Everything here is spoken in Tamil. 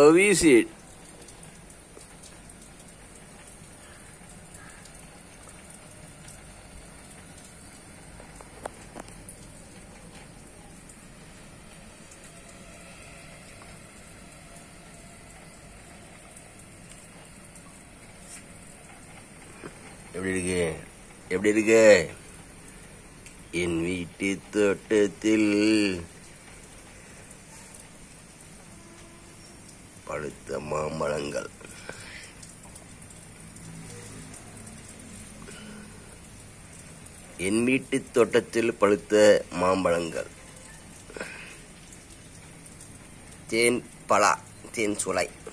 How is it? எப்படி இருக்கு எப்படி இருக்கு என் வீட்டு தோட்டத்தில் பழுத்த மாம்பழங்கள் என் வீட்டு தோட்டத்தில் பழுத்த மாம்பழங்கள் தேன் பலா தேன் சுளை